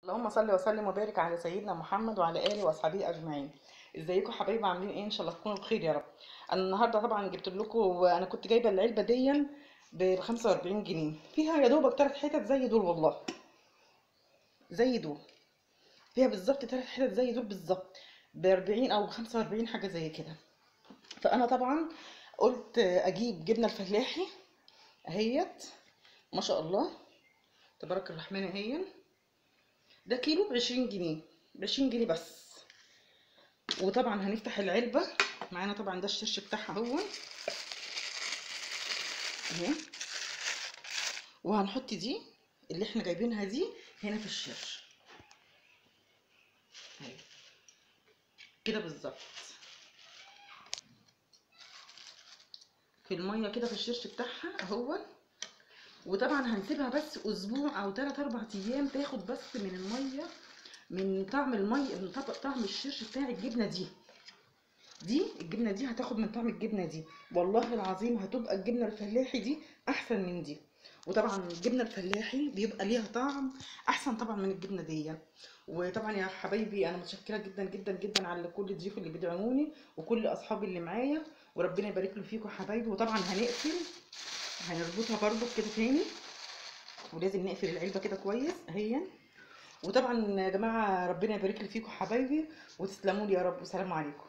اللهم صل وسلم وبارك على سيدنا محمد وعلى اله واصحابه اجمعين ازيكم حبايبي عاملين ايه ان شاء الله تكونوا بخير يا رب انا النهارده طبعا جبت لكم انا كنت جايبه العلبه دي ب 45 جنيه فيها يا دوبك ثلاث حتت زي دول والله زي دول فيها بالظبط ثلاث حتت زي دول بالظبط ب 40 او 45 حاجه زي كده فانا طبعا قلت اجيب جبنه الفلاحي اهيت ما شاء الله تبارك الرحمن اهي ده كيلو بعشرين جنيه بعشرين جنيه بس وطبعا هنفتح العلبة معانا طبعا ده الشرش بتاعها هو اهي وهنحط دي اللي احنا جايبينها دي هنا في الشرش اهي كده بالظبط في المية كده في الشرش بتاعها اهو وطبعا هنسيبها بس اسبوع او 3 4 ايام تاخد بس من الميه من طعم الميه من طعم الشرش بتاع الجبنه دي دي الجبنه دي هتاخد من طعم الجبنه دي والله العظيم هتبقى الجبنه الفلاحي دي احسن من دي وطبعا الجبنه الفلاحي بيبقى ليها طعم احسن طبعا من الجبنه دي وطبعا يا حبايبي انا متشكره جدا جدا جدا على كل الضيوف اللي بيدعموني وكل اصحابي اللي معايا وربنا يبارك له فيكم حبايبي وطبعا هنقفل هنربطها برضو كده تاني ولازم نقفل العلبه كده كويس اهي وطبعا يا جماعه ربنا يبارك لي فيكم حبايبي وتسلموا لي يا رب والسلام عليكم